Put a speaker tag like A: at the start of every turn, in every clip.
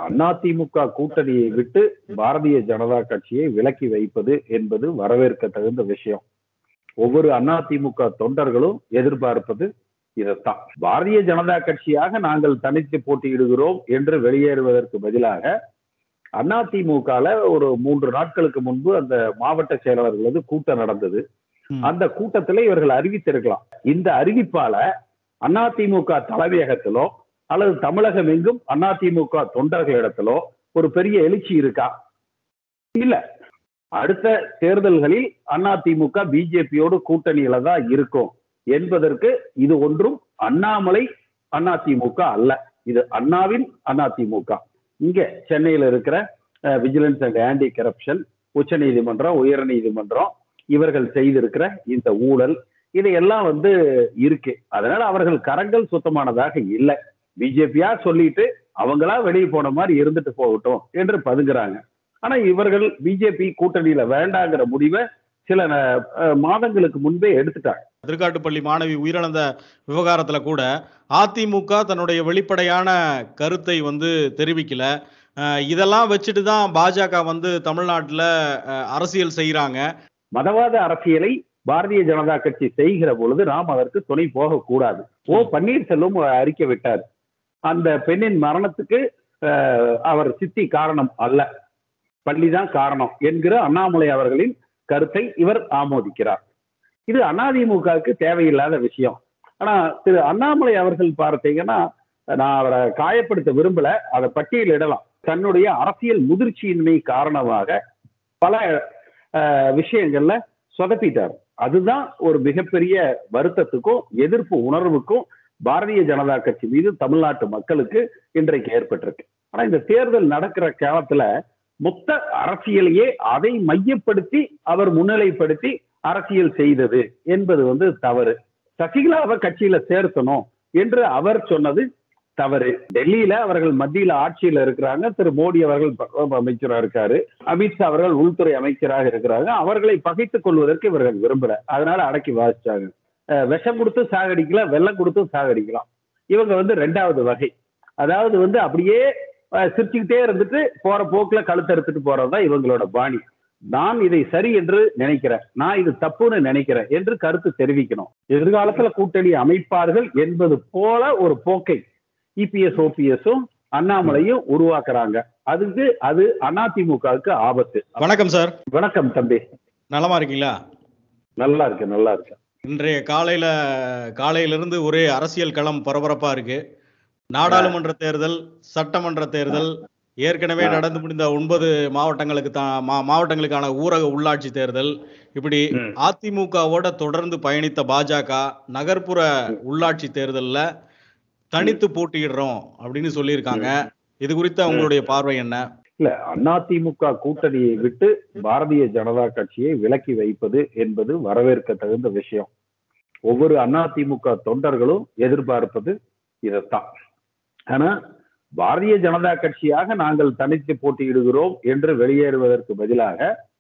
A: அதிமுக கூட்டணியை விட்டு பாரதிய ஜனதா கட்சியை விலக்கி வைப்பது என்பது வரவேற்க தகுந்த விஷயம் ஒவ்வொரு அதிமுக தொண்டர்களும் எதிர்பார்ப்பது இதைத்தான் பாரதிய ஜனதா கட்சியாக நாங்கள் தனித்து போட்டியிடுகிறோம் என்று வெளியேறுவதற்கு பதிலாக அதிமுகல ஒரு மூன்று நாட்களுக்கு முன்பு அந்த மாவட்ட செயலாளர்களது கூட்டம் நடந்தது
B: ம்.
A: அந்த கூட்டத்துல இவர்கள் அறிவித்திருக்கலாம் இந்த அறிவிப்பால அதிமுக தலைமையகத்திலோ அல்லது தமிழகம் எங்கும் அதிமுக தொண்டர்களிடத்திலோ ஒரு பெரிய எழுச்சி இருக்கா இல்ல அடுத்த தேர்தல்களில் அதிமுக பிஜேபியோடு கூட்டணியில தான் இருக்கும் என்பதற்கு இது ஒன்றும் அண்ணாமலை அதிமுக அல்ல இது அண்ணாவின் அதிமுக இங்க சென்னையில இருக்கிற விஜிலன்ஸ் அண்ட் ஆன்டி கரப்ஷன் உச்ச நீதிமன்றம் உயர் நீதிமன்றம் இவர்கள் செய்திருக்கிற இந்த ஊழல் இதையெல்லாம் வந்து இருக்கு அதனால அவர்கள் கரங்கள் சுத்தமானதாக இல்லை பிஜேபியா சொல்லிட்டு அவங்களா வெளியே போன மாதிரி இருந்துட்டு போகட்டும் என்று பதுங்குறாங்க ஆனா இவர்கள் பிஜேபி கூட்டணியில வேண்டாங்கிற முடிவை சில அஹ், மாதங்களுக்கு முன்பே எடுத்துட்டாங்க
B: திருக்காட்டுப்பள்ளி மாணவி உயிரிழந்த விவகாரத்துல கூட அதிமுக தன்னுடைய வெளிப்படையான கருத்தை வந்து தெரிவிக்கல அஹ் இதெல்லாம் வச்சுட்டு தான் பாஜக வந்து தமிழ்நாட்டுல அஹ், அரசியல் செய்யறாங்க
A: மதவாத அரசியலை பாரதிய ஜனதா கட்சி செய்கிற பொழுது நாம் அதற்கு துணை போகக்கூடாது ஓ பன்னீர்செல்வம் ஒரு அறிக்கை விட்டார் அந்த பெண்ணின் மரணத்துக்கு அஹ், அவர் சித்தி காரணம் அல்ல பள்ளிதான் காரணம் என்கிற அண்ணாமலை அவர்களின் கருத்தை இவர் ஆமோதிக்கிறார் இது அதிமுகவுக்கு தேவையில்லாத விஷயம் ஆனா திரு அண்ணாமலை அவர்கள் பார்த்தீங்கன்னா நான் அவரை காயப்படுத்த விரும்பல அதை பட்டியலிடலாம் தன்னுடைய அரசியல் முதிர்ச்சியின்மை காரணமாக பல அஹ், விஷயங்கள்ல சொதப்பிட்டார் அதுதான் ஒரு மிகப்பெரிய வருத்தத்துக்கும் எதிர்ப்பு உணர்வுக்கும் பாரதிய ஜனதா கட்சி மீது தமிழ்நாட்டு மக்களுக்கு இன்றைக்கு ஏற்பட்டிருக்கு ஆனா இந்த தேர்தல் நடக்கிற காலத்துல மொத்த அரசியலையே அதை மையப்படுத்தி அவர் முன்னிலைப்படுத்தி அரசியல் செய்தது என்பது வந்து தவறு சசிகலாவை கட்சியில சேர்த்தணும் என்று அவர் சொன்னது தவறு டெல்லியில அவர்கள் மத்தியில ஆட்சியில இருக்கிறாங்க திரு மோடி அவர்கள் ப- அமைச்சரா இருக்காரு அமித்ஷா அவர்கள் உள்துறை அமைச்சராக இருக்கிறாங்க அவர்களை பகைத்துக் கொள்வதற்கு இவர்கள் விரும்பல அதனால அடக்கி வாசிச்சாங்க அஹ் விஷம் கொடுத்து சாகடிக்கல வெள்ளம் கொடுத்து சாகடிக்கலாம் இவங்க வந்து ரெண்டாவது வகை அதாவது வந்து அப்படியே அஹ், சிரிச்சுக்கிட்டே இருந்துட்டு போற போக்குல கழுத்தறுத்துட்டு போறதுதான் இவங்களோட பாணி நான் இதை சரி என்று நினைக்கிறேன் நான் இது தப்புன்னு நினைக்கிறேன் என்று கருத்து தெரிவிக்கணும் எதிர்காலத்துல கூட்டணி அமைப்பார்கள் என்பது போல ஒரு போக்கை இபிஎஸ் ஓபிஎஸும் அண்ணாமலையும் உருவாக்குறாங்க அதுக்கு அது அதிமுகவுக்கு ஆபத்து
B: வணக்கம் சார்
A: வணக்கம் தம்பி
B: நலமா இருக்கீங்களா
A: நல்லா இருக்கு நல்லா இருக்கு
B: இன்றைய காலையில காலையிலிருந்து ஒரே அரசியல் களம் பரபரப்பா இருக்கு நாடாளுமன்ற தேர்தல் சட்டமன்ற தேர்தல் ஏற்கனவே
A: ஆ.
B: நடந்து முடிந்த ஒன்பது மாவட்டங்களுக்கு தான் மா- மாவட்டங்களுக்கான ஊரக உள்ளாட்சி தேர்தல் இப்படி
A: ம்.
B: அதிமுகவோட தொடர்ந்து பயணித்த பாஜக நகர்ப்புற உள்ளாட்சி தேர்தல்ல தனித்து போட்டியிடுறோம் அப்படின்னு சொல்லியிருக்காங்க இது குறித்த உங்களுடைய பார்வை என்ன
A: இல்ல அதிமுக கூட்டணியை விட்டு பாரதிய ஜனதா கட்சியை விலக்கி வைப்பது என்பது வரவேற்க தகுந்த விஷயம் ஒவ்வொரு அதிமுக தொண்டர்களும் எதிர்பார்ப்பது இதைத்தான் ஆனா பாரதிய ஜனதா கட்சியாக நாங்கள் தனித்து போட்டியிடுகிறோம் என்று வெளியேறுவதற்கு பதிலாக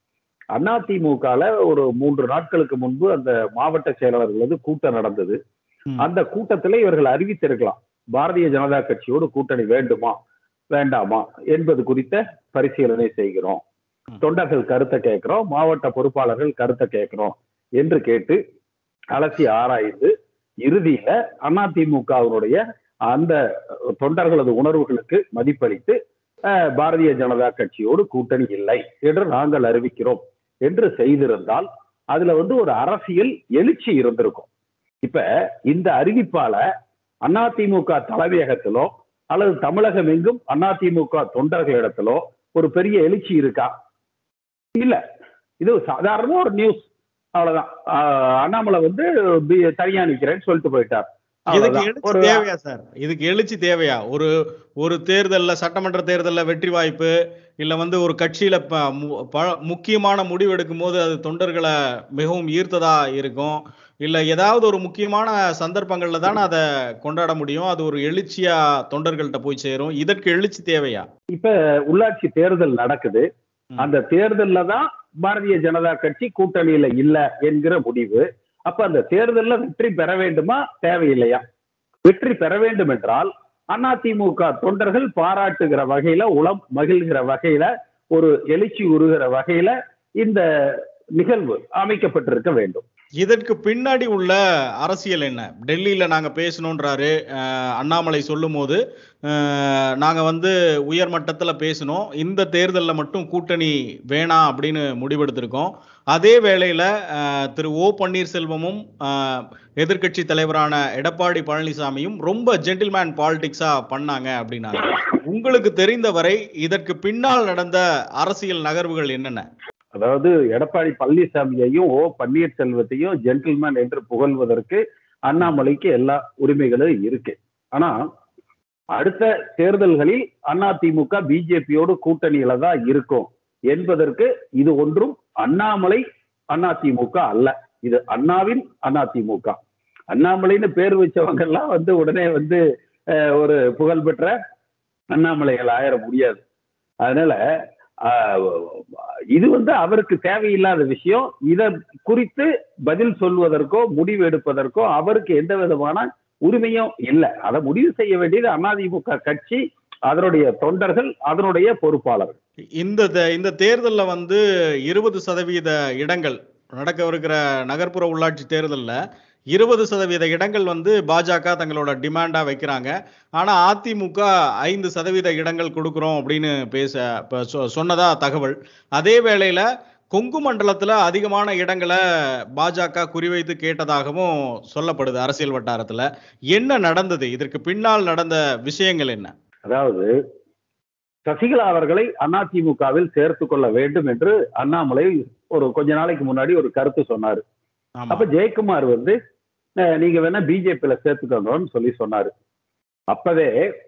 A: அதிமுகல ஒரு மூன்று நாட்களுக்கு முன்பு அந்த மாவட்ட செயலாளர்களது கூட்டம் நடந்தது
B: ம்.
A: அந்த கூட்டத்துல இவர்கள் அறிவித்திருக்கலாம் பாரதிய ஜனதா கட்சியோடு கூட்டணி வேண்டுமா வேண்டாமா என்பது குறித்த பரிசீலனை செய்கிறோம்
B: ம்.
A: தொண்டர்கள் கருத்தை கேட்கிறோம் மாவட்ட பொறுப்பாளர்கள் கருத்தை கேட்கிறோம் என்று கேட்டு அலசி ஆராய்ந்து இறுதியில அதிமுகவினுடைய அந்த தொண்டர்களது உணர்வுகளுக்கு மதிப்பளித்து அஹ், பாரதிய ஜனதா கட்சியோடு கூட்டணி இல்லை என்று நாங்கள் அறிவிக்கிறோம் என்று செய்திருந்தால் அதுல வந்து ஒரு அரசியல் எழுச்சி இருந்திருக்கும் இப்ப இந்த அறிவிப்பால அதிமுக தலைமையகத்திலோ அல்லது தமிழகம் எங்கும் அதிமுக தொண்டர்களிடத்திலோ ஒரு பெரிய எழுச்சி இருக்கா இல்ல இது சாதாரண ஒரு நியூஸ் அவ்வளவுதான் ஆஹ் அண்ணாமலை வந்து பி- தனியா நிக்கிறேன்னு சொல்லிட்டு போயிட்டார்
B: இதுக்கு
A: அவ்வளவுதான்.
B: எழுச்சி
A: ஒரு
B: தேவையா சார் இதுக்கு எழுச்சி தேவையா ஒரு ஒரு தேர்தல்ல சட்டமன்ற தேர்தல்ல வெற்றி வாய்ப்பு இல்ல வந்து ஒரு கட்சியில ப- மு- ப- முக்கியமான முடிவு எடுக்கும் போது அது தொண்டர்களை மிகவும் ஈர்த்ததா இருக்கும் இல்ல ஏதாவது ஒரு முக்கியமான சந்தர்ப்பங்கள்ல தானே அதை கொண்டாட முடியும் அது ஒரு எழுச்சியா தொண்டர்கள்ட்ட போய் சேரும் இதற்கு எழுச்சி தேவையா
A: இப்ப உள்ளாட்சி தேர்தல் நடக்குது
B: ம்.
A: அந்த தேர்தல்ல தான் பாரதிய ஜனதா கட்சி கூட்டணியில இல்ல என்கிற முடிவு அப்ப அந்த தேர்தல்ல வெற்றி பெற வேண்டுமா தேவையில்லையா வெற்றி பெற வேண்டும் என்றால் அதிமுக தொண்டர்கள் பாராட்டுகிற வகையில உளம் மகிழ்கிற வகையில ஒரு எழுச்சி உருகிற வகையில இந்த நிகழ்வு அமைக்கப்பட்டிருக்க வேண்டும்
B: இதற்கு பின்னாடி உள்ள அரசியல் என்ன டெல்லியில நாங்க பேசணுன்றாரு அஹ், அண்ணாமலை சொல்லும் போது அஹ், நாங்க வந்து உயர் மட்டத்துல பேசணும் இந்த தேர்தல்ல மட்டும் கூட்டணி வேணாம் அப்படின்னு முடிவெடுத்திருக்கோம் அதே வேளையில அஹ், திரு ஓ பன்னீர்செல்வமும் அஹ், எதிர்க்கட்சி தலைவரான எடப்பாடி பழனிசாமியும் ரொம்ப ஜென்டில்மேன் பாலிடிக்ஸா பண்ணாங்க அப்படின்னாங்க உங்களுக்கு தெரிந்தவரை இதற்கு பின்னால் நடந்த அரசியல் நகர்வுகள் என்னென்ன
A: அதாவது எடப்பாடி பழனிசாமியையும் ஓ பன்னீர்செல்வத்தையும் ஜென்டில்மேன் என்று புகழ்வதற்கு அண்ணாமலைக்கு எல்லா உரிமைகளும் இருக்கு ஆனா அடுத்த தேர்தல்களில் அதிமுக பிஜேபியோடு கூட்டணியில தான் இருக்கும் என்பதற்கு இது ஒன்றும் அண்ணாமலை அதிமுக அல்ல இது அண்ணாவின் அதிமுக அண்ணாமலைன்னு பேர் வச்சவங்க எல்லாம் வந்து உடனே வந்து அஹ், ஒரு புகழ்பெற்ற அண்ணாமலைகள் ஆயிட முடியாது அதனால ஆஹ், இது வந்து அவருக்கு தேவையில்லாத விஷயம் இத குறித்து பதில் சொல்வதற்கோ முடிவு எடுப்பதற்கோ அவருக்கு எந்த விதமான உரிமையும் இல்லை அதை முடிவு செய்ய வேண்டியது அதிமுக கட்சி அதனுடைய தொண்டர்கள் அதனுடைய பொறுப்பாளர்கள்
B: இந்த தே- இந்த தேர்தல்ல வந்து இருபது சதவீத இடங்கள் நடக்கவிருக்கிற நகர்ப்புற உள்ளாட்சி தேர்தல்ல இருபது சதவீத இடங்கள் வந்து பாஜக தங்களோட டிமாண்டா வைக்கிறாங்க ஆனா அதிமுக ஐந்து சதவீத இடங்கள் கொடுக்குறோம் அப்படின்னு பேச இப்ப சொ- சொன்னதா தகவல் அதே வேளையில கொங்கு மண்டலத்துல அதிகமான இடங்களை பாஜக குறிவைத்து கேட்டதாகவும் சொல்லப்படுது அரசியல் வட்டாரத்துல என்ன நடந்தது இதற்கு பின்னால் நடந்த விஷயங்கள் என்ன
A: அதாவது சசிகலா அவர்களை அதிமுகவில் சேர்த்து கொள்ள வேண்டும் என்று அண்ணாமலை ஒரு கொஞ்ச நாளைக்கு முன்னாடி ஒரு கருத்து சொன்னாரு
B: ஆமா
A: அப்ப ஜெயக்குமார் வந்து அஹ், நீங்க வேணா பிஜேபியில சேர்த்துக்கணும்னு சொல்லி சொன்னாரு அப்பவே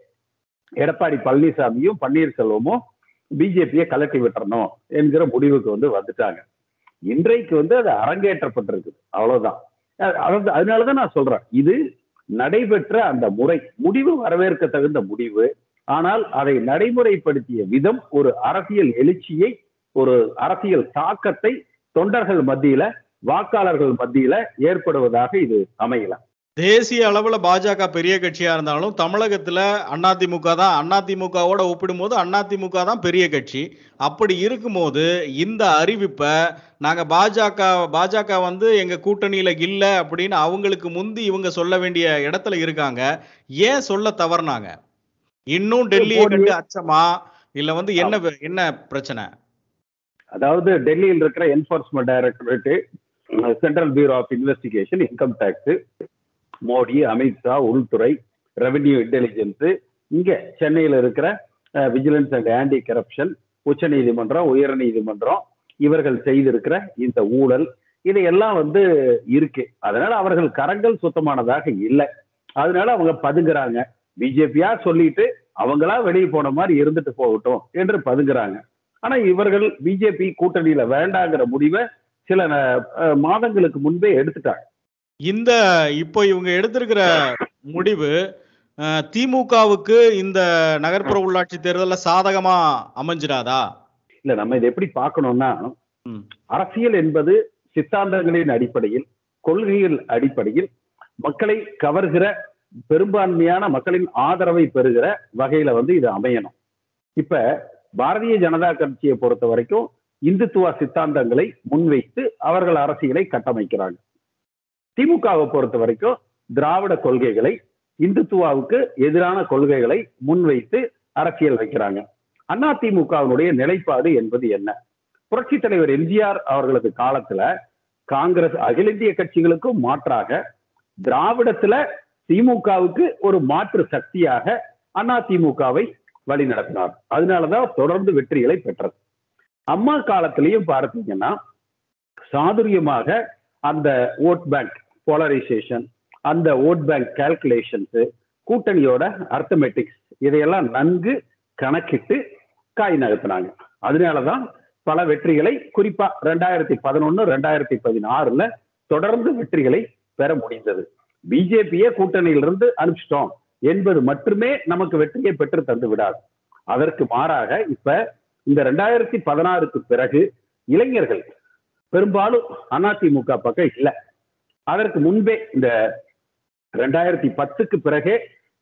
A: எடப்பாடி பழனிசாமியும் பன்னீர்செல்வமும் பிஜேபியை கலட்டி விட்டுறணும் என்கிற முடிவுக்கு வந்து வந்துட்டாங்க இன்றைக்கு வந்து அது அரங்கேற்றப்பட்டிருக்கு அவ்வளவுதான் அஹ் அதாவது அதனாலதான் நான் சொல்றேன் இது நடைபெற்ற அந்த முறை முடிவு வரவேற்க தகுந்த முடிவு ஆனால் அதை நடைமுறைப்படுத்திய விதம் ஒரு அரசியல் எழுச்சியை ஒரு அரசியல் தாக்கத்தை தொண்டர்கள் மத்தியில வாக்காளர்கள் மத்தியில ஏற்படுவதாக இது அமையலாம்
B: தேசிய அளவுல பாஜக பெரிய கட்சியா இருந்தாலும் தமிழகத்துல அதிமுக தான் அதிமுகவோட ஒப்பிடும்போது அதிமுக தான் பெரிய கட்சி அப்படி இருக்கும்போது இந்த அறிவிப்பை நாங்க பாஜக பாஜக வந்து எங்க கூட்டணியில இல்ல அப்படின்னு அவங்களுக்கு முந்தி இவங்க சொல்ல வேண்டிய இடத்துல இருக்காங்க ஏன் சொல்ல தவறுனாங்க இன்னும் டெல்லியை கண்டு அச்சமா இல்ல வந்து என்ன என்ன பிரச்சனை
A: அதாவது டெல்லியில் இருக்கிற enforcement directorate central bureau of investigation income tax Modi Amit Shah உள்துறை ரெவென்யூ இன்டெலிஜென்ஸ் இங்க சென்னையில் இருக்கிற விஜிலன்ஸ் அண்ட் ஆன்டி கரப்ஷன் உச்ச நீதிமன்றம் உயர் நீதிமன்றம் இவர்கள் செய்திருக்கிற இந்த ஊழல் இதையெல்லாம் வந்து இருக்கு அதனால அவர்கள் கரங்கள் சுத்தமானதாக இல்லை அதனால அவங்க பதுங்குறாங்க பிஜேபியா சொல்லிட்டு அவங்களா வெளியே போன மாதிரி இருந்துட்டு போகட்டும் என்று பதுங்குறாங்க ஆனா இவர்கள் பிஜேபி கூட்டணியில வேண்டாங்கிற முடிவை சில அஹ், மாதங்களுக்கு முன்பே எடுத்துட்டாங்க
B: இந்த இப்போ இவங்க எடுத்திருக்கிற முடிவு அஹ், திமுகவுக்கு இந்த நகர்ப்புற உள்ளாட்சி தேர்தல்ல சாதகமா அமைஞ்சிராதா
A: இல்ல நம்ம இதை எப்படி பார்க்கணும்னா
B: ம்.
A: அரசியல் என்பது சித்தாந்தங்களின் அடிப்படையில் கொள்கைகள் அடிப்படையில் மக்களை கவர்கிற பெரும்பான்மையான மக்களின் ஆதரவை பெறுகிற வகையில வந்து இது அமையணும் இப்ப பாரதிய ஜனதா கட்சியை பொறுத்த வரைக்கும் இந்துத்துவ சித்தாந்தங்களை முன்வைத்து அவர்கள் அரசியலை கட்டமைக்கிறாங்க திமுகவை பொறுத்த வரைக்கும் திராவிட கொள்கைகளை இந்துத்துவாவுக்கு எதிரான கொள்கைகளை முன்வைத்து அரசியல் வைக்கிறாங்க அதிமுகவினுடைய நிலைப்பாடு என்பது என்ன புரட்சி தலைவர் எம்ஜிஆர் அவர்களது காலத்துல காங்கிரஸ் அகில இந்திய கட்சிகளுக்கும் மாற்றாக திராவிடத்துல திமுகவுக்கு ஒரு மாற்று சக்தியாக அதிமுகவை வழி நடத்தினார் அதனாலதான் தொடர்ந்து வெற்றிகளை பெற்றது அம்மா காலத்திலையும் பார்த்தீங்கன்னா சாதுரியமாக அந்த ஓட் பேங்க் போலரைசேஷன் அந்த ஓட் பேங்க் கால்குலேஷன்ஸ் கூட்டணியோட அர்த்தமெட்டிக்ஸ் இதையெல்லாம் நன்கு கணக்கிட்டு காய் நகர்த்தினாங்க அதனாலதான் பல வெற்றிகளை குறிப்பா ரெண்டாயிரத்தி பதினொன்னு ரெண்டாயிரத்தி பதினாறுல தொடர்ந்து வெற்றிகளை பெற முடிந்தது பிஜேபியே கூட்டணியிலிருந்து அனுப்பிச்சிட்டோம் என்பது மட்டுமே நமக்கு வெற்றியை பெற்று தந்து விடாது அதற்கு மாறாக இப்ப இந்த ரெண்டாயிரத்தி பதினாறுக்கு பிறகு இளைஞர்கள் பெரும்பாலும் அதிமுக பக்கம் இல்லை அதற்கு முன்பே இந்த ரெண்டாயிரத்தி பத்துக்கு பிறகே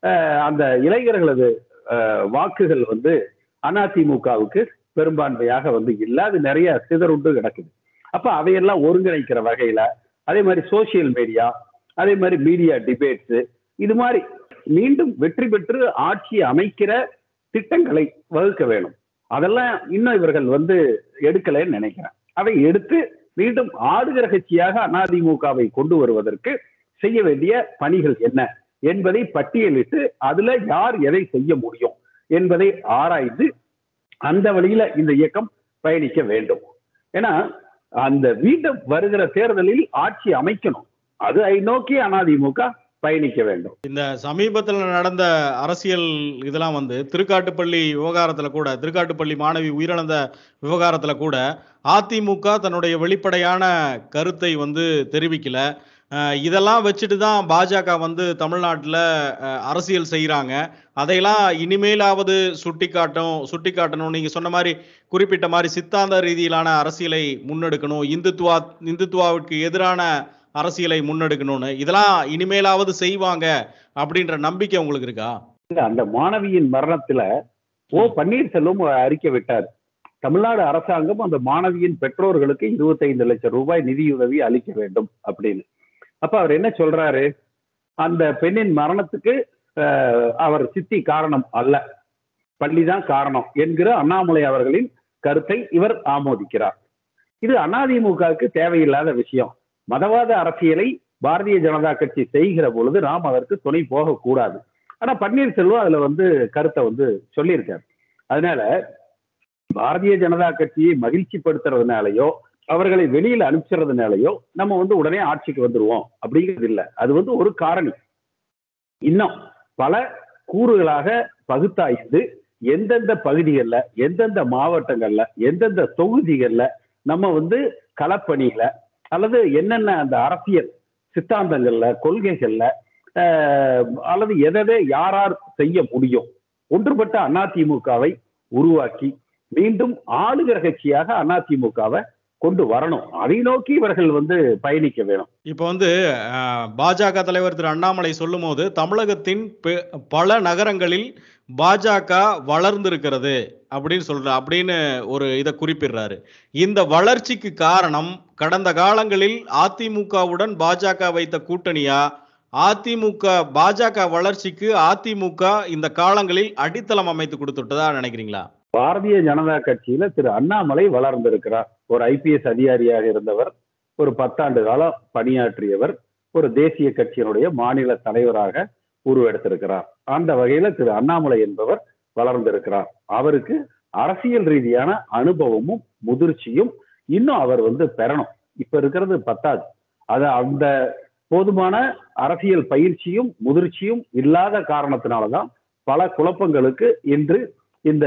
A: அஹ், அந்த இளைஞர்களது அஹ், வாக்குகள் வந்து அதிமுகவுக்கு பெரும்பான்மையாக வந்து இல்ல அது நிறைய சிதறுண்டு கிடக்குது அப்ப அதையெல்லாம் ஒருங்கிணைக்கிற வகையில அதே மாதிரி சோசியல் மீடியா அதே மாதிரி மீடியா டிபேட்ஸ் இது மாதிரி மீண்டும் வெற்றி பெற்று ஆட்சி அமைக்கிற திட்டங்களை வகுக்க வேணும் அதெல்லாம் இன்னும் இவர்கள் வந்து எடுக்கலைன்னு நினைக்கிறேன் அதை எடுத்து மீண்டும் ஆளுகிற கட்சியாக அதிமுகவை கொண்டு வருவதற்கு செய்ய வேண்டிய பணிகள் என்ன என்பதை பட்டியலிட்டு அதுல யார் எதை செய்ய முடியும் என்பதை ஆராய்ந்து அந்த வழியில இந்த இயக்கம் பயணிக்க வேண்டும் ஏன்னா அந்த மீண்டும் வருகிற தேர்தலில் ஆட்சி அமைக்கணும் அது ஐ நோக்கி அதிமுக பயணிக்க வேண்டும்
B: இந்த சமீபத்துல நடந்த அரசியல் இதெல்லாம் வந்து திருக்காட்டுப்பள்ளி விவகாரத்துல கூட திருக்காட்டுப்பள்ளி மாணவி உயிரிழந்த விவகாரத்துல கூட அதிமுக தன்னுடைய வெளிப்படையான கருத்தை வந்து தெரிவிக்கல அஹ் இதெல்லாம் வச்சுட்டு தான் பாஜக வந்து தமிழ்நாட்டில் அரசியல் செய்கிறாங்க அதையெல்லாம் இனிமேலாவது சுட்டிக்காட்டும் சுட்டிக்காட்டணும் நீங்கள் சொன்ன மாதிரி குறிப்பிட்ட மாதிரி சித்தாந்த ரீதியிலான அரசியலை முன்னெடுக்கணும் இந்துத்துவா இந்துத்துவாவுக்கு எதிரான அரசியலை முன்னெடுக்கணும்னு இதெல்லாம் இனிமேலாவது செய்வாங்க அப்படின்ற நம்பிக்கை உங்களுக்கு இருக்கா
A: இல்ல, அந்த மாணவியின் மரணத்துல ஓ பன்னீர்செல்வம் அறிக்கை விட்டார் தமிழ்நாடு அரசாங்கம் அந்த மாணவியின் பெற்றோர்களுக்கு 25 லட்சம் ரூபாய் நிதியுதவி அளிக்க வேண்டும் அப்படின்னு அப்ப அவர் என்ன சொல்றாரு அந்த பெண்ணின் மரணத்துக்கு அஹ், அவர் சித்தி காரணம் அல்ல பள்ளிதான் காரணம் என்கிற அண்ணாமலை அவர்களின் கருத்தை இவர் ஆமோதிக்கிறார் இது அதிமுகவுக்கு தேவையில்லாத விஷயம் மதவாத அரசியலை பாரதிய ஜனதா கட்சி செய்கிற பொழுது நாம் அதற்கு துணை போகக்கூடாது ஆனா பன்னீர்செல்வம் அதுல வந்து கருத்தை வந்து சொல்லியிருக்காரு அதனால பாரதிய ஜனதா கட்சியை மகிழ்ச்சிப்படுத்துறதுனாலயோ அவர்களை வெளியில அனுப்பிச்சுறதுனாலயோ நம்ம வந்து உடனே ஆட்சிக்கு வந்துருவோம் அப்படிங்கிறது இல்ல அது வந்து ஒரு காரணி இன்னும் பல கூறுகளாக பகுத்தாய்ந்து எந்தெந்த பகுதிகளில் எந்தெந்த மாவட்டங்கள்ல எந்தெந்த தொகுதிகளில் நம்ம வந்து களப்பணியில அல்லது என்னென்ன அந்த அரசியல் சித்தாந்தங்கள்ல கொள்கைகள்ல ஆஹ், அல்லது எதை யாரார் செய்ய முடியும் ஒன்றுபட்ட அதிமுகவை உருவாக்கி மீண்டும் ஆளுகிற கட்சியாக அதிமுகவை கொண்டு வரணும் அதை நோக்கி இவர்கள் வந்து பயணிக்க வேணும்
B: இப்போ வந்து அஹ், பாஜக தலைவர் திரு அண்ணாமலை சொல்லும்போது தமிழகத்தின் பெ- பல நகரங்களில் பாஜக வளர்ந்திருக்கிறது அப்படின்னு சொல்ற அப்படின்னு ஒரு இதை குறிப்பிடுறாரு இந்த வளர்ச்சிக்கு காரணம் கடந்த காலங்களில் அதிமுகவுடன் பாஜக வைத்த கூட்டணியா அதிமுக பாஜக வளர்ச்சிக்கு அதிமுக இந்த காலங்களில் அடித்தளம் அமைத்து கொடுத்துட்டதா நினைக்கிறீங்களா
A: பாரதிய ஜனதா கட்சியில திரு அண்ணாமலை வளர்ந்திருக்கிறார் ஒரு ஐபிஎஸ் அதிகாரியாக இருந்தவர் ஒரு பத்தாண்டு காலம் பணியாற்றியவர் ஒரு தேசிய கட்சியினுடைய மாநில தலைவராக உருவெடுத்திருக்கிறார் அந்த வகையில திரு அண்ணாமலை என்பவர் வளர்ந்திருக்கிறார் அவருக்கு அரசியல் ரீதியான அனுபவமும் முதிர்ச்சியும் இன்னும் அவர் வந்து பெறணும் இப்ப இருக்கிறது பத்தாது அது அந்த போதுமான அரசியல் பயிற்சியும் முதிர்ச்சியும் இல்லாத காரணத்தினாலதான் பல குழப்பங்களுக்கு இன்று இந்த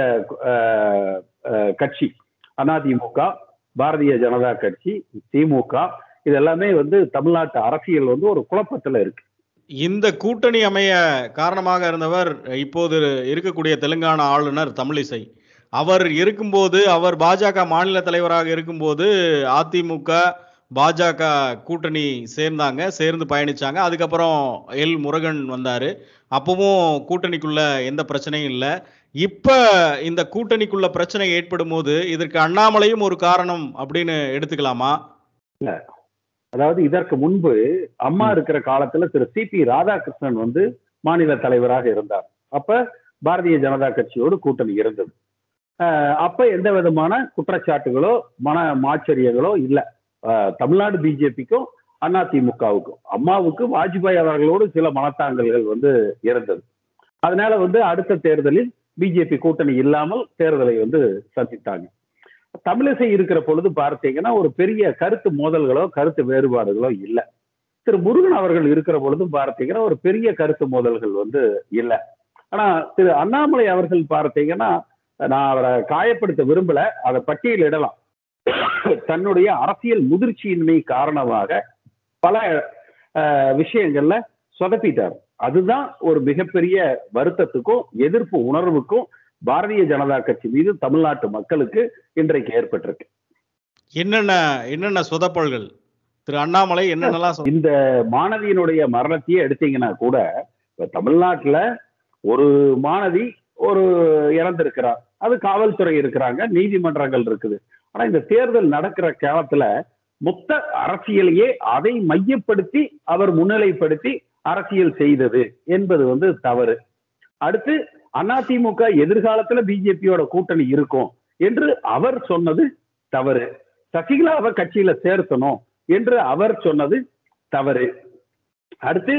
A: அஹ், அஹ், கட்சி அதிமுக பாரதிய ஜனதா கட்சி திமுக இது எல்லாமே வந்து தமிழ்நாட்டு அரசியல் வந்து ஒரு குழப்பத்துல இருக்கு
B: இந்த கூட்டணி அமைய காரணமாக இருந்தவர் இப்போது இருக்கக்கூடிய தெலுங்கானா ஆளுநர் தமிழிசை அவர் இருக்கும்போது அவர் பாஜக மாநில தலைவராக இருக்கும்போது அதிமுக பாஜக கூட்டணி சேர்ந்தாங்க சேர்ந்து பயணிச்சாங்க அதுக்கப்புறம் எல் முருகன் வந்தாரு அப்பவும் கூட்டணிக்குள்ள எந்த பிரச்சனையும் இல்லை இப்ப இந்த கூட்டணிக்குள்ள பிரச்சனை ஏற்படும் போது இதற்கு அண்ணாமலையும் ஒரு காரணம் அப்படின்னு எடுத்துக்கலாமா
A: அதாவது இதற்கு முன்பு அம்மா இருக்கிற காலத்துல திரு சி பி ராதாகிருஷ்ணன் வந்து மாநில தலைவராக இருந்தார் அப்ப பாரதிய ஜனதா கட்சியோடு கூட்டணி இருந்தது அஹ் அப்ப எந்த விதமான குற்றச்சாட்டுகளோ மன மாச்சரியங்களோ இல்ல அஹ் தமிழ்நாடு பிஜேபிக்கும் அதிமுகவுக்கும் அம்மாவுக்கு வாஜ்பாய் அவர்களோடு சில மனத்தாங்கல்கள் வந்து இருந்தது அதனால வந்து அடுத்த தேர்தலில் பிஜேபி கூட்டணி இல்லாமல் தேர்தலை வந்து சந்தித்தாங்க தமிழிசை இருக்கிற பொழுது பார்த்தீங்கன்னா ஒரு பெரிய கருத்து மோதல்களோ கருத்து வேறுபாடுகளோ இல்லை திரு முருகன் அவர்கள் இருக்கிற பொழுது பார்த்தீங்கன்னா ஒரு பெரிய கருத்து மோதல்கள் வந்து இல்லை ஆனா திரு அண்ணாமலை அவர்கள் பார்த்தீங்கன்னா நான் அவரை காயப்படுத்த விரும்பல அதை பட்டியலிடலாம் தன்னுடைய அரசியல் முதிர்ச்சியின்மை காரணமாக பல அஹ், விஷயங்கள்ல சொதப்பிட்டார் அதுதான் ஒரு மிகப்பெரிய வருத்தத்துக்கும் எதிர்ப்பு உணர்வுக்கும் பாரதிய ஜனதா கட்சி மீது தமிழ்நாட்டு மக்களுக்கு இன்றைக்கு ஏற்பட்டிருக்கு
B: என்னென்ன என்னென்ன சொதப்பல்கள் திரு அண்ணாமலை என்னென்னலாம் சொ-
A: இந்த மாணவியினுடைய மரணத்தையே எடுத்தீங்கன்னா கூட இப்ப தமிழ்நாட்டுல ஒரு மாணவி ஒரு இறந்திருக்கிறார் அது காவல்துறை இருக்கிறாங்க நீதிமன்றங்கள் இருக்குது ஆனா இந்த தேர்தல் நடக்கிற காலத்துல மொத்த அரசியலையே அதை மையப்படுத்தி அவர் முன்னிலைப்படுத்தி அரசியல் செய்தது என்பது வந்து தவறு அடுத்து அதிமுக எதிர்காலத்துல பிஜேபியோட கூட்டணி இருக்கும் என்று அவர் சொன்னது தவறு சசிகலாவை கட்சியில சேர்த்தணும் என்று அவர் சொன்னது தவறு அடுத்து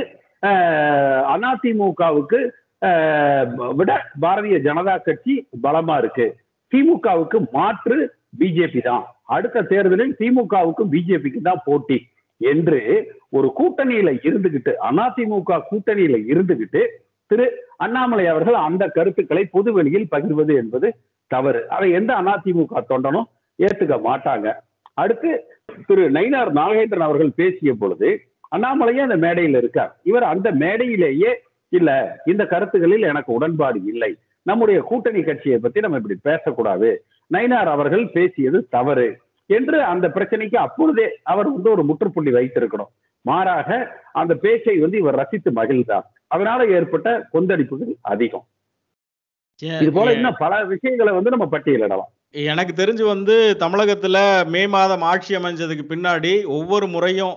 A: அதிமுகவுக்கு விட பாரதிய ஜனதா கட்சி பலமா இருக்கு திமுகவுக்கு மாற்று பிஜேபி தான் அடுத்த தேர்தலில் திமுகவுக்கு பிஜேபிக்கு தான் போட்டி என்று ஒரு கூட்டணியில இருந்துகிட்டு அதிமுக கூட்டணியில இருந்துகிட்டு திரு அண்ணாமலை அவர்கள் அந்த கருத்துக்களை பொதுவெளியில் பகிர்வது என்பது தவறு அதை எந்த அதிமுக தொண்டனும் ஏத்துக்க மாட்டாங்க அடுத்து திரு நயினார் நாகேந்திரன் அவர்கள் பேசிய பொழுது அண்ணாமலையே அந்த மேடையில் இருக்கார் இவர் அந்த மேடையிலேயே இல்ல இந்த கருத்துகளில் எனக்கு உடன்பாடு இல்லை நம்முடைய கூட்டணி கட்சியை பத்தி நம்ம இப்படி பேசக்கூடாது நயினார் அவர்கள் பேசியது தவறு என்று அந்த பிரச்சனைக்கு அப்பொழுதே அவர் வந்து ஒரு முற்றுப்புள்ளி வைத்திருக்கணும் மாறாக அந்த பேச்சை வந்து இவர் ரசித்து மகிழ்ந்தார் அதனால ஏற்பட்ட கொந்தளிப்புகள் அதிகம் இது போல இன்னும் பல விஷயங்களை வந்து நம்ம பட்டியலிடலாம்
B: எனக்கு தெரிஞ்சு வந்து தமிழகத்துல மே மாதம் ஆட்சி அமைஞ்சதுக்கு பின்னாடி ஒவ்வொரு முறையும்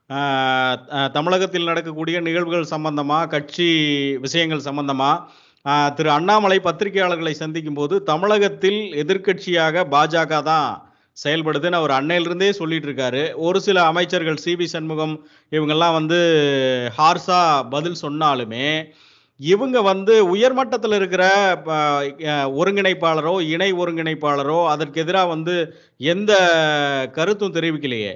B: தமிழகத்தில் நடக்கக்கூடிய நிகழ்வுகள் சம்பந்தமா கட்சி விஷயங்கள் சம்பந்தமா திரு அண்ணாமலை பத்திரிகையாளர்களை சந்திக்கும் போது தமிழகத்தில் எதிர்கட்சியாக பாஜக தான் செயல்படுதுன்னு அவர் அன்னையிலிருந்தே சொல்லிட்டு இருக்காரு ஒரு சில அமைச்சர்கள் சி பி சண்முகம் இவங்கெல்லாம் வந்து ஹார்ஸா பதில் சொன்னாலுமே இவங்க வந்து உயர்மட்டத்தில் இருக்கிற ஒருங்கிணைப்பாளரோ இணை ஒருங்கிணைப்பாளரோ அதற்கு எதிராக வந்து எந்த கருத்தும் தெரிவிக்கலையே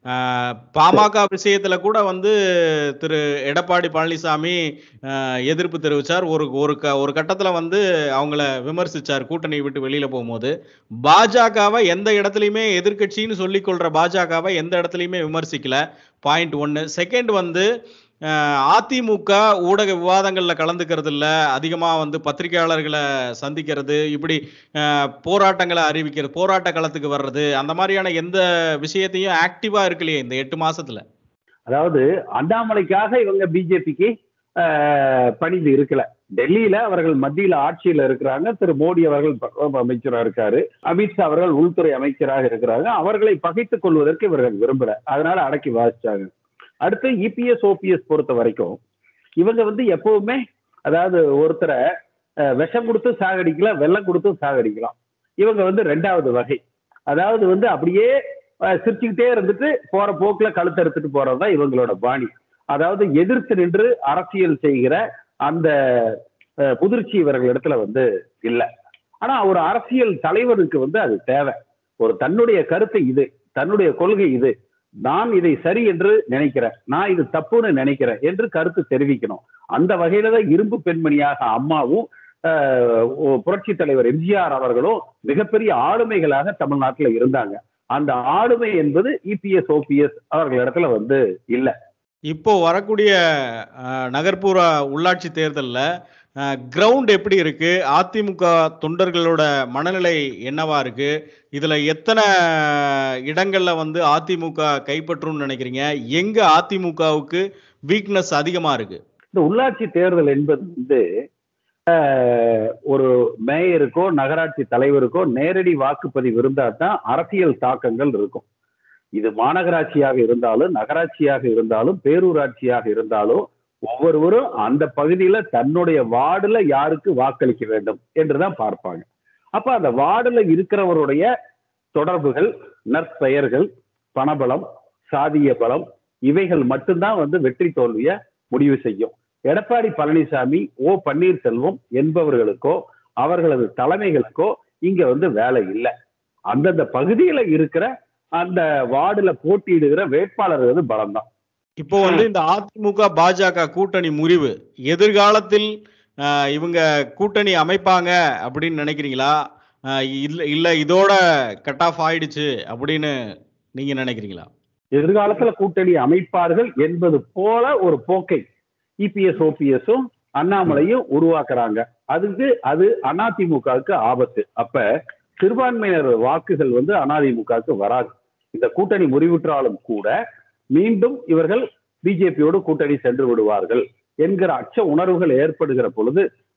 B: பாமக விஷயத்துல கூட வந்து திரு எடப்பாடி பழனிசாமி எதிர்ப்பு தெரிவிச்சார் ஒரு ஒரு க ஒரு கட்டத்துல வந்து அவங்கள விமர்சிச்சார் கூட்டணி விட்டு வெளியில போகும்போது பாஜகவை எந்த இடத்துலையுமே எதிர்கட்சின்னு சொல்லிக்கொள்ற பாஜகவை எந்த இடத்துலையுமே விமர்சிக்கல பாயிண்ட் ஒன்னு செகண்ட் வந்து அதிமுக ஊடக விவாதங்களில் கலந்துக்கிறது இல்ல அதிகமாக வந்து பத்திரிகையாளர்களை சந்திக்கிறது இப்படி போராட்டங்களை அறிவிக்கிறது போராட்ட களத்துக்கு வர்றது அந்த மாதிரியான எந்த விஷயத்தையும் ஆக்டிவா இருக்கலையே இந்த எட்டு மாசத்துல
A: அதாவது அண்ணாமலைக்காக இவங்க பிஜேபிக்கு பணிந்து இருக்கல டெல்லியில அவர்கள் மத்தியில ஆட்சியில இருக்கிறாங்க திரு மோடி அவர்கள் அமைச்சராக இருக்காரு அமித்ஷா அவர்கள் உள்துறை அமைச்சராக இருக்கிறாங்க அவர்களை பகைத்துக் கொள்வதற்கு இவர்கள் விரும்பல அதனால அடக்கி வாசிச்சாங்க அடுத்து இபிஎஸ் ஓபிஎஸ் பொறுத்த வரைக்கும் இவங்க வந்து எப்பவுமே அதாவது ஒருத்தரை விஷம் கொடுத்து சாகடிக்கல வெள்ளம் கொடுத்து சாகடிக்கலாம் இவங்க வந்து ரெண்டாவது வகை அதாவது வந்து அப்படியே சிரிச்சுக்கிட்டே இருந்துட்டு போற போக்குல கழுத்து எடுத்துட்டு போறதுதான் இவங்களோட பாணி அதாவது எதிர்த்து நின்று அரசியல் செய்கிற அந்த முதிர்ச்சி இவர்கள் இடத்துல வந்து இல்லை ஆனா ஒரு அரசியல் தலைவருக்கு வந்து அது தேவை ஒரு தன்னுடைய கருத்து இது தன்னுடைய கொள்கை இது நான் இதை சரி என்று நினைக்கிறேன் நான் இது தப்புன்னு நினைக்கிறேன் என்று கருத்து தெரிவிக்கணும் அந்த வகையில தான் இரும்பு பெண்மணியாக அம்மாவும் புரட்சி தலைவர் எம்ஜிஆர் அவர்களும் மிகப்பெரிய ஆளுமைகளாக தமிழ்நாட்டில் இருந்தாங்க அந்த ஆளுமை என்பது இபிஎஸ் ஓபிஎஸ் அவர்கள் இடத்துல வந்து இல்லை
B: இப்போ வரக்கூடிய நகர்ப்புற உள்ளாட்சி தேர்தலில் கிரவுண்ட் எப்படி இருக்கு அதிமுக தொண்டர்களோட மனநிலை என்னவா இருக்கு இதுல எத்தனை இடங்கள்ல வந்து அதிமுக கைப்பற்றும் நினைக்கிறீங்க எங்க அதிமுகவுக்கு வீக்னஸ் அதிகமா இருக்கு
A: இந்த உள்ளாட்சி தேர்தல் என்பது வந்து ஒரு மேயருக்கோ நகராட்சி தலைவருக்கோ நேரடி வாக்குப்பதிவு இருந்தா தான் அரசியல் தாக்கங்கள் இருக்கும் இது மாநகராட்சியாக இருந்தாலும் நகராட்சியாக இருந்தாலும் பேரூராட்சியாக இருந்தாலும் ஒவ்வொருவரும் அந்த பகுதியில தன்னுடைய வார்டுல யாருக்கு வாக்களிக்க வேண்டும் என்றுதான் பார்ப்பாங்க அப்ப அந்த வார்டுல இருக்கிறவருடைய தொடர்புகள் நற்பெயர்கள் பணபலம் சாதிய பலம் இவைகள் மட்டும்தான் வந்து வெற்றி தோல்விய முடிவு செய்யும் எடப்பாடி பழனிசாமி ஓ பன்னீர்செல்வம் என்பவர்களுக்கோ அவர்களது தலைமைகளுக்கோ இங்க வந்து வேலை இல்லை அந்தந்த பகுதியில இருக்கிற அந்த வார்டுல போட்டியிடுகிற வேட்பாளர்கள் வந்து பலம்தான்
B: இப்போ வந்து இந்த அதிமுக பாஜக கூட்டணி முறிவு எதிர்காலத்தில் இவங்க கூட்டணி அமைப்பாங்க அப்படின்னு நினைக்கிறீங்களா இல்ல இல்ல இதோட கட் ஆஃப் ஆயிடுச்சு அப்படின்னு நீங்க நினைக்கிறீங்களா
A: எதிர்காலத்துல கூட்டணி அமைப்பார்கள் என்பது போல ஒரு போக்கை இபிஎஸ் ஓபிஎஸும் அண்ணாமலையும் உருவாக்குறாங்க அதுக்கு அது அதிமுகவுக்கு ஆபத்து அப்ப சிறுபான்மையினர் வாக்குகள் வந்து அதிமுகவுக்கு வராது இந்த கூட்டணி முறிவுற்றாலும் கூட மீண்டும் இவர்கள் பிஜேபியோடு கூட்டணி சென்று விடுவார்கள் என்கிற அச்ச உணர்வுகள் ஏற்படுகிற பொழுது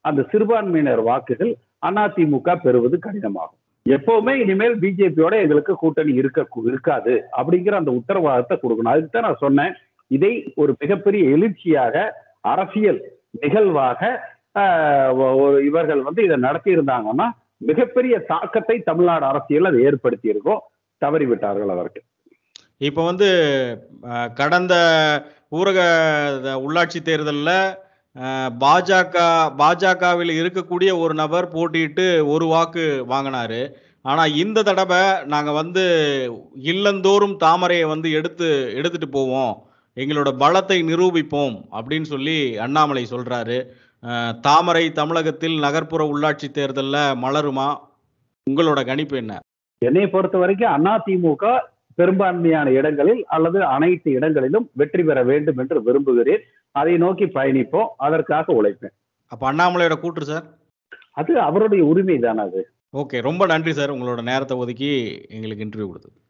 A: அந்த சிறுபான்மையினர் வாக்குகள் அதிமுக பெறுவது கடினமாகும் எப்பவுமே இனிமேல் பிஜேபியோட எங்களுக்கு கூட்டணி இருக்க இருக்காது அப்படிங்கிற அந்த உத்தரவாதத்தை கொடுக்கணும் அதுக்கு தான் நான் சொன்னேன் இதை ஒரு மிகப்பெரிய எழுச்சியாக அரசியல் நிகழ்வாக ஆஹ், ஒரு இவர்கள் வந்து இதை நடத்தி இருந்தாங்கன்னா மிகப்பெரிய தாக்கத்தை தமிழ்நாடு அரசியல் அது ஏற்படுத்தி இருக்கும் தவறிவிட்டார்கள் அவர்கள்
B: இப்போ வந்து அஹ், கடந்த ஊரக த- உள்ளாட்சி தேர்தலில் பாஜக பாஜகவில் இருக்கக்கூடிய ஒரு நபர் போட்டியிட்டு ஒரு வாக்கு வாங்கினாரு ஆனா இந்த தடவை நாங்க வந்து இல்லந்தோறும் தாமரையை வந்து எடுத்து எடுத்துட்டு போவோம் எங்களோட பலத்தை நிரூபிப்போம் அப்படின்னு சொல்லி அண்ணாமலை சொல்றாரு அஹ், தாமரை தமிழகத்தில் நகர்ப்புற உள்ளாட்சி தேர்தல்ல மலருமா உங்களோட கணிப்பு என்ன
A: என்னை பொறுத்த வரைக்கும் அதிமுக பெரும்பான்மையான இடங்களில் அல்லது அனைத்து இடங்களிலும் வெற்றி பெற வேண்டும் என்று விரும்புகிறேன் அதை நோக்கி பயணிப்போம் அதற்காக உழைப்பேன்
B: அப்ப அண்ணாமலையோட கூற்று சார்
A: அது அவருடைய உரிமை தானே அது
B: ஓகே ரொம்ப நன்றி சார் உங்களோட நேரத்தை ஒதுக்கி எங்களுக்கு இன்டர்வியூ கொடுத்தது